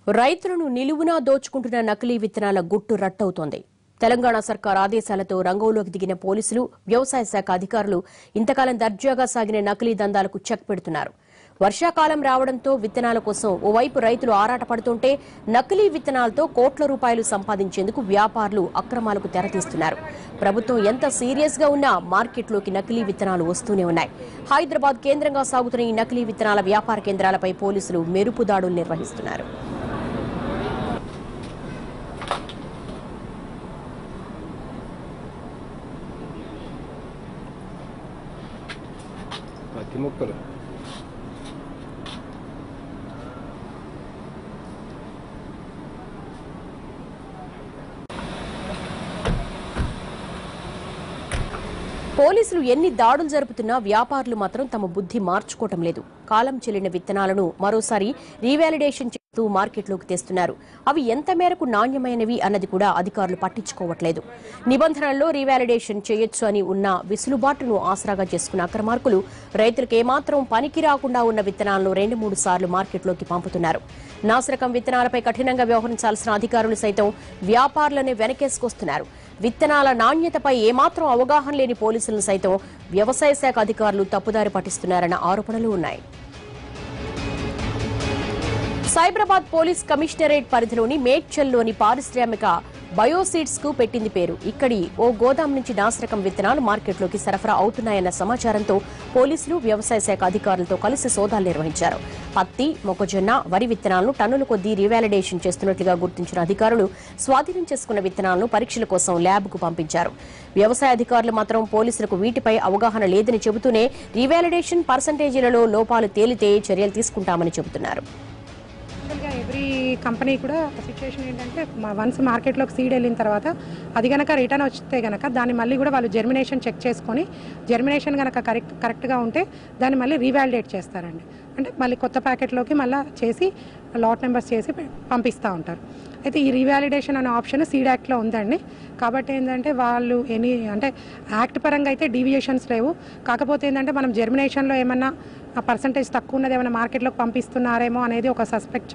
రైతులను నిలువునా దోచుకుంటున్న నకిలీ విత్తనాల గుట్టు రట్టవుతోంది తెలంగాణ సర్కార్ ఆదేశాలతో రంగంలోకి దిగిన పోలీసులు వ్యవసాయ శాఖ అధికారులు ఇంతకాలం దర్జాగా సాగిన నకిలీ దందాలకు చెక్ పెడుతున్నారు వర్షాకాలం రావడంతో విత్తనాల కోసం ఓవైపు రైతులు ఆరాటపడుతుంటే నకిలీ విత్తనాలతో కోట్ల రూపాయలు సంపాదించేందుకు వ్యాపారులు అక్రమాలకు తెరతీస్తున్నారు ప్రభుత్వం ఎంత సీరియస్ గా ఉన్నా మార్కెట్లోకి నకిలీ విత్తనాలు వస్తూనే ఉన్నాయి హైదరాబాద్ కేంద్రంగా సాగుతున్న ఈ నకిలీ విత్తనాల వ్యాపార కేంద్రాలపై పోలీసులు మెరుపు దాడులు నిర్వహిస్తున్నారు పత్తి మొక్కలు పోలీసులు ఎన్ని దాడులు జరుపుతున్నా వ్యాపారులు మాత్రం తమ బుద్ధి మార్చుకోవటం లేదు కాలం చెల్లిన విత్తనాలను మరోసారి రీవాలిడేషన్ చేస్తూ మార్కెట్లోకి తెస్తున్నారు అవి ఎంత మేరకు నాణ్యమైనవి అన్నది కూడా అధికారులు పట్టించుకోవట్లేదు నిబంధనల్లో రీవాలిడేషన్ చేయొచ్చు అని ఉన్న విసులుబాటును ఆసరాగా చేసుకున్న అక్రమార్కులు రైతులకు ఏమాత్రం పనికి రాకుండా ఉన్న విత్తనాలను రెండు మూడు సార్లు మార్కెట్లోకి పంపుతున్నారు నాసిరకం విత్తనాలపై కఠినంగా వ్యవహరించాల్సిన అధికారులు సైతం వ్యాపారులనే వెనకేసుకొస్తున్నారు విత్తనాల నాణ్యతపై ఏమాత్రం అవగాహన లేని పోలీసులను సైతం వ్యవసాయ శాఖ అధికారులు తప్పుదారి పట్టిస్తున్నారన్న ఆరోపణలు ఉన్నాయి సైబరాబాద్ పోలీస్ కమిషనరేట్ పరిధిలోని మేడ్చల్లోని పారిశ్రామిక బయోసీడ్స్ కు పెట్టింది పేరు ఇక్కడి ఓ గోదాం నుంచి నాసిరకం విత్తనాలు మార్కెట్లోకి సరఫరా అవుతున్నాయన్న సమాచారంతో పోలీసులు వ్యవసాయ శాఖ అధికారులతో కలిసి సోదాలు నిర్వహించారు పత్తి మొక్కజొన్న వరి విత్తనాలను టన్నుల కొద్దీ రీవాలిడేషన్ చేస్తున్నట్లుగా గుర్తించిన అధికారులు స్వాధీనం చేసుకున్న విత్తనాలను పరీక్షల కోసం ల్యాబ్కు పంపించారు వ్యవసాయ అధికారులు మాత్రం పోలీసులకు వీటిపై అవగాహన లేదని చెబుతూనే రీవాలిడేషన్ పర్సంటేజీలలో లోపాలు తేలితే చర్యలు తీసుకుంటామని చెబుతున్నారు యాక్చువల్గా ఎవ్రీ కంపెనీ కూడా సిచ్యువేషన్ ఏంటంటే వన్స్ మార్కెట్లోకి సీడ్ వెళ్ళిన తర్వాత అది కనుక రిటర్న్ వస్తే కనుక దాన్ని మళ్ళీ కూడా వాళ్ళు జర్మినేషన్ చెక్ చేసుకొని జర్మినేషన్ కనుక కరెక్ట్ కరెక్ట్గా ఉంటే దాన్ని మళ్ళీ రీవాలిడేట్ చేస్తారండి అంటే మళ్ళీ కొత్త ప్యాకెట్లోకి మళ్ళీ చేసి లాట్ నెంబర్స్ చేసి పంపిస్తూ ఉంటారు అయితే ఈ రీవాలిడేషన్ అనే ఆప్షన్ సీడ్ యాక్ట్లో ఉందండి కాబట్టి ఏంటంటే వాళ్ళు ఎనీ అంటే యాక్ట్ పరంగా అయితే డీవియేషన్స్ లేవు కాకపోతే ఏంటంటే మనం జర్మినేషన్లో ఏమన్నా ఆ పర్సంటేజ్ తక్కువ ఉన్నది ఏమైనా మార్కెట్లోకి పంపిస్తున్నారేమో అనేది ఒక సస్పెక్ట్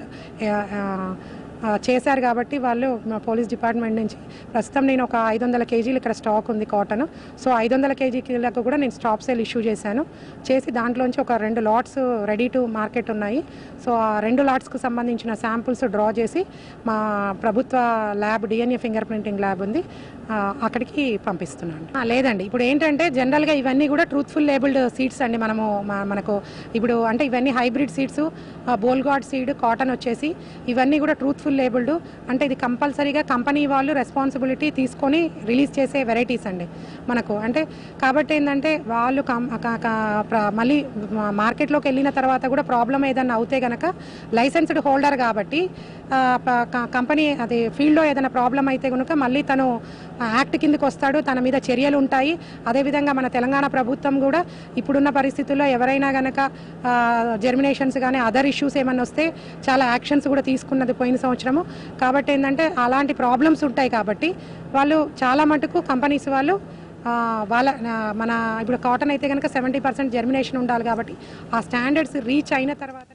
చేశారు కాబట్టి వాళ్ళు మా పోలీస్ డిపార్ట్మెంట్ నుంచి ప్రస్తుతం నేను ఒక ఐదు వందల కేజీలు ఇక్కడ స్టాక్ ఉంది కాటన్ సో ఐదు వందల కేజీలకు కూడా నేను స్టాప్ సేల్ ఇష్యూ చేశాను చేసి దాంట్లోంచి ఒక రెండు లాట్స్ రెడీ టు మార్కెట్ ఉన్నాయి సో ఆ రెండు లాట్స్కు సంబంధించిన శాంపుల్స్ డ్రా చేసి మా ప్రభుత్వ lab DNA finger printing lab ఉంది ఆ, అక్కడికి పంపిస్తున్నాను ఆ, లేదండి ఇప్పుడు ఏంటంటే జనరల్గా ఇవన్నీ కూడా ట్రూత్ఫుల్ లేబుల్డ్ సీడ్స్ అండి మనము మ- మనకు ఇప్పుడు అంటే ఇవన్నీ hybrid seeds Bollgard seed cotton వచ్చేసి ఇవన్నీ కూడా ట్రూత్ఫుల్ లేబుల్డ్ అంటే ఇది కంపల్సరీగా కంపెనీ వాళ్ళు రెస్పాన్సిబిలిటీ తీసుకొని రిలీజ్ చేసే వెరైటీస్ అండి మనకు అంటే కాబట్టి ఏంటంటే వాళ్ళు కం- క- క- ప్ర- మళ్ళీ మా- మార్కెట్లోకి వెళ్ళిన తర్వాత కూడా ప్రాబ్లం ఏదైనా అవుతే గనక లైసెన్స్డ్ హోల్డర్ కాబట్టి ఆ, ప- క- కంపెనీ అది ఫీల్డ్లో ఏదైనా ప్రాబ్లం అయితే కనుక మళ్ళీ తను యాక్ట్ కిందకి వస్తాడు తన మీద చర్యలు ఉంటాయి అదేవిధంగా మన తెలంగాణ ప్రభుత్వం కూడా ఇప్పుడున్న పరిస్థితుల్లో ఎవరైనా గనక జర్మినేషన్స్ కానీ అదర్ ఇష్యూస్ ఏమైనా వస్తే చాలా యాక్షన్స్ కూడా తీసుకున్నది పోయిన సంవత్సరము కాబట్టి ఏంటంటే అలాంటి ప్రాబ్లమ్స్ ఉంటాయి కాబట్టి వాళ్ళు చాలా మటుకు కంపెనీస్ వాళ్ళు ఆ, వాళ్ళ ఆ, మన ఇప్పుడు కాటన్ అయితే కనుక సెవెంటీ పర్సెంట్ జర్మినేషన్ ఉండాలి కాబట్టి ఆ స్టాండర్డ్స్ రీచ్ అయిన తర్వాతనే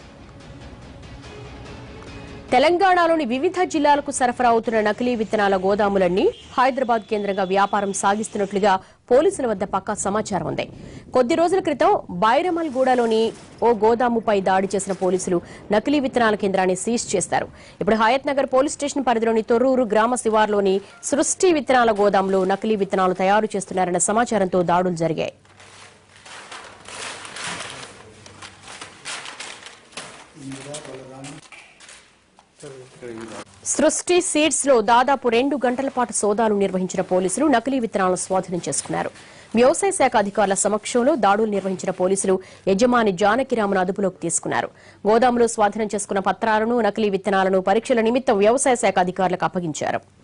తెలంగాణలోని వివిధ జిల్లాలకు సరఫరా అవుతున్న నకిలీ విత్తనాల గోదాములన్నీ హైదరాబాద్ కేంద్రంగా వ్యాపారం సాగిస్తున్నట్లుగా పోలీసుల వద్ద పక్కా సమాచారం ఉంది కొద్ది రోజుల క్రితం బైరమల్గూడలోని ఓ గోదాముపై దాడి చేసిన పోలీసులు నకిలీ విత్తనాల కేంద్రాన్ని సీజ్ చేస్తారు ఇప్పుడు హయత్ నగర్ పోలీస్ స్టేషన్ పరిధిలోని తొర్రూరు గ్రామ శివార్లోని సృష్టి విత్తనాల గోదాంలో నకిలీ విత్తనాలు తయారు చేస్తున్నారన్న సమాచారంతో దాడులు జరిగాయి సృష్టి సీడ్స్ లో దాదాపు రెండు గంటల పాటు సోదాలు నిర్వహించిన పోలీసులు నకిలీ విత్తనాలను స్వాధీనం చేసుకున్నారు వ్యవసాయ శాఖ అధికారుల సమక్షంలో దాడులు నిర్వహించిన పోలీసులు యజమాని జానకిరామును అదుపులోకి తీసుకున్నారు గోదాములో స్వాధీనం చేసుకున్న పత్రాలను నకిలీ విత్తనాలను పరీక్షల నిమిత్తం వ్యవసాయ శాఖ అధికారులకు అప్పగించారు